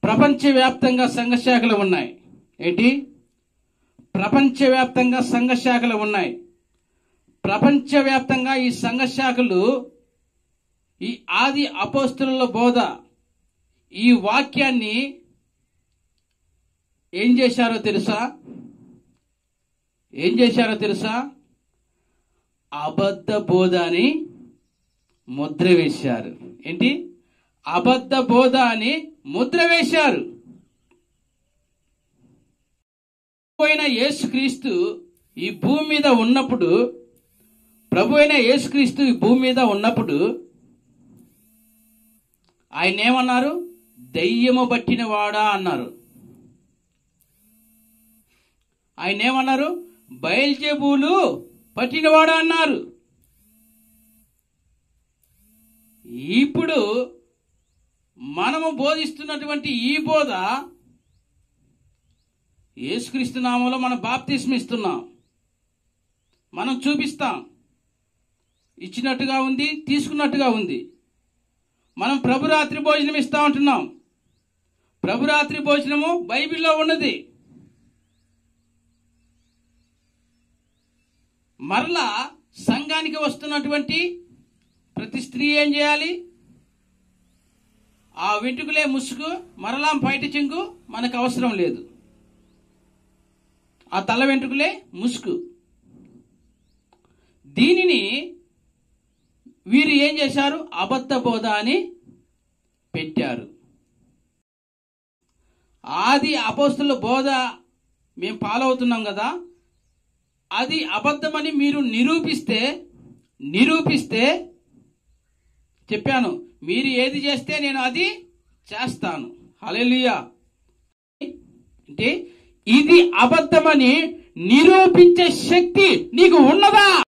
ప్రపంచవ్యాప్తంగా సంఘ శాఖలు ఉన్నాయి ఏంటి ప్రపంచవ్యాప్తంగా సంఘ శాఖలు ఉన్నాయి ప్రపంచవ్యాప్తంగా ఈ సంఘ శాఖలు ఈ ఆది అపోస్తుల బోధ ఈ వాక్యాన్ని ఏం చేశారో తెలుసా ఏం చేశారో తెలుసా అబద్ధ బోధ అని ముద్ర వేశారు ఏంటి అబద్ధ బోధ అని ముద్ర వేశారు అయిన యేసుక్రీస్తు ఈ భూమి మీద ఉన్నప్పుడు ప్రభు అయిన యేసుక్రీస్తు ఈ భూమి మీద ఉన్నప్పుడు ఆయన ఏమన్నారు దయ్యము పట్టిన వాడా అన్నారు ఆయన ఏమన్నారు బయల్జేబులు పట్టినవాడా అన్నారు ఇప్పుడు మనము బోధిస్తున్నటువంటి ఈ బోధ యేసుక్రీస్తు నామంలో మనం బాప్తిస్మ ఇస్తున్నాం మనం చూపిస్తాం ఇచ్చినట్టుగా ఉంది తీసుకున్నట్టుగా ఉంది మనం ప్రభురాత్రి భోజనం ఇస్తా ఉంటున్నాం ప్రభురాత్రి భోజనము బైబిల్లో ఉన్నది మరలా సంఘానికి వస్తున్నటువంటి ప్రతి స్త్రీ ఏం చేయాలి ఆ వెంట్రుకలే ముసుగు మరలా బయట చెంగు మనకు అవసరం లేదు ఆ తల వెంట్రుకలే ముసుగు దీనిని వీరు ఏం చేశారు అబద్ధ బోధ అని పెట్టారు ఆది అపోస్తుల బోధ మేము ఫాలో అవుతున్నాం కదా అది అబద్ధమని మీరు నిరూపిస్తే నిరూపిస్తే చెప్పాను మీరు ఏది చేస్తే నేను అది చేస్తాను హల్లెలూయా అంటే ఇది అబద్ధమని నిరూపించే శక్తి నీకు ఉన్నదా